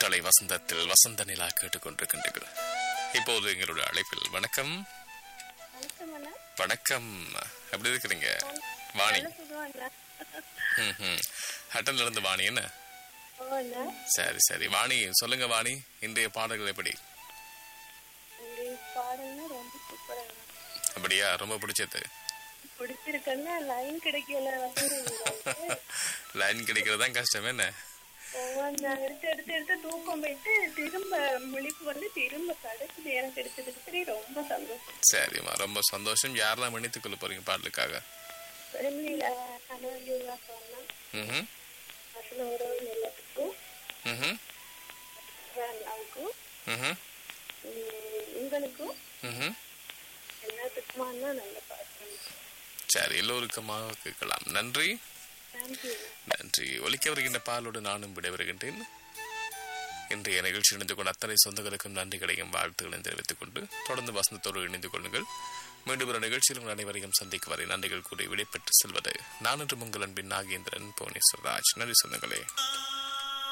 காற்றலை வசந்தத்தில் வசந்த நிலா கேட்டுக்கொண்டிருக்கின்றீர்கள் இப்போது எங்களுடைய அழைப்பில் வணக்கம் வணக்கம் அண்ணா வணக்கம் எப்படி இருக்கிறீங்க வாணி நல்ல சுகம் அண்ணா ம், ம். ஹட்டன்ல இருந்து வாணி என்ன ஓ அண்ணா சரி சரி வாணி சொல்லுங்க வாணி இன்றைய பாடல்கள் எப்படி உங்க பாடல்னா ரொம்ப சூப்பரா அண்ணா அப்படியா ரொம்ப பிடிச்சது பிடிச்சிருக்கேன்னா லைன் கிடைக்கல வந்து லைன் கிடைக்கிறது தான் கஷ்டம் என்ன ஒவ்வொன்று எடுத்து எடுத்து எடுத்து தூக்கம் போயிட்டு திரும்ப முழிப்பு வந்து திரும்ப கடைசி நேரம் கிடைச்சதுக்கு சரி ரொம்ப சந்தோஷம் சரிம்மா ரொம்ப சந்தோஷம் யாரெல்லாம் மன்னித்துக் கொள்ள போறீங்க பாடலுக்காக ஃபேமிலியில கணவன் சொன்னா ம் அசல உறவு எல்லாத்துக்கும் ம் அண்ணாவுக்கும் ம் உம், உங்களுக்கும் ம் எல்லாத்துக்குமா அண்ணா நல்ல பாட்டு சரி எல்லோருக்குமாக கேட்கலாம் நன்றி தேங்க்யூ நன்றி ஒலிக்க வருகின்ற பாலோடு நானும் விடைபெறுகின்றேன் இன்றைய நிகழ்ச்சி இணைந்து கொண்ட அத்தனை சொந்தங்களுக்கும் நன்றி கிடைக்கும் வாழ்த்துக்களை தெரிவித்துக் கொண்டு தொடர்ந்து வசந்தத்தோடு இணைந்து கொள்ளுங்கள் மீண்டும் ஒரு நிகழ்ச்சியில் உங்கள் அனைவரையும் சந்திக்கும் வரை நன்றிகள் கூறி விடைபெற்று செல்வது நான் என்று உங்கள் அன்பின் நாகேந்திரன் புவனேஸ்வரராஜ் நன்றி சொந்தங்களே